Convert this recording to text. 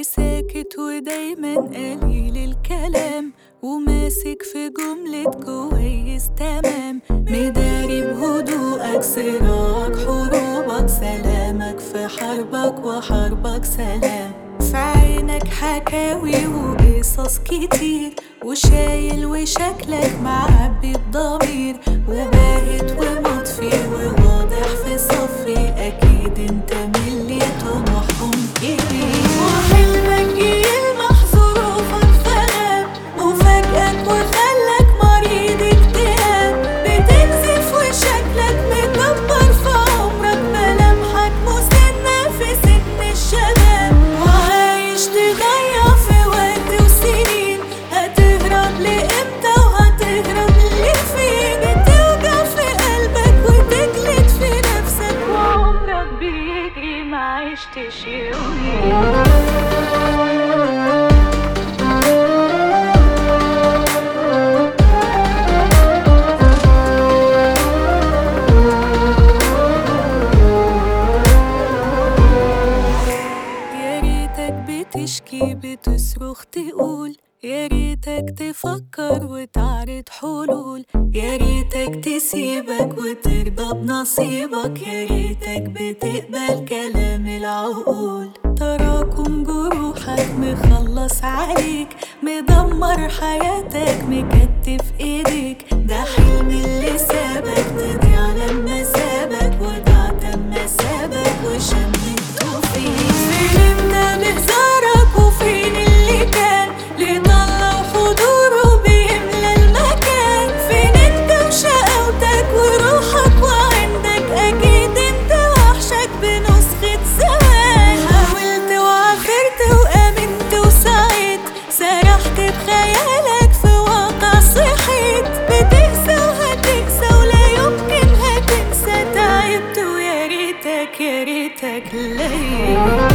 اللي ساكت ودايما قليل الكلام وماسك في جملة كويس تمام مداري بهدوءك صراعك حروبك سلامك في حربك وحربك سلام في عينك حكاوي وقصص كتير وشايل وشكلك معبي بضمير وباهت ومطفي وواضح في صفي أكيد انت من اللي طموحهم كبير وحلمك يلمح ظروفك فغاب وفاجئك وخلك مريض اكتئاب بتنزف وشكلك مكبر في عمرك ملامحك مسنة في سن الشباب وعايش تضيع في وقت وسنين هتهرب لإمتى وهتهرب لفين بتوجع في قلبك وتجلد في نفسك وعمرك بيجري ما عشتش يومين يا ريتك بتشكي بتصرخ تقول يا ريتك تفكر وتعرض حلول يا ريتك تسيبك وترضى بنصيبك يا ريتك بتقبل كلام العقول تراكم جروحك مخلص عليك مدمر حياتك مكتف ايديك ده حلم اللي سابك تضيع لما سابك وضعت اما سابك وشمته فيك فين انت بهزارك وفين اللي كان اللي طلع حضوره بيملى المكان فين انت وشقاوتك وروحك وعندك اكيد انت وحشك بنسخة زمان حاولت وعافرت وامنت وسعيت سرحت بخيالك في واقع صحيت بتقسى وهتقسى ولا يمكن هتنسى تعبت ويا ريتك يا ريتك ليه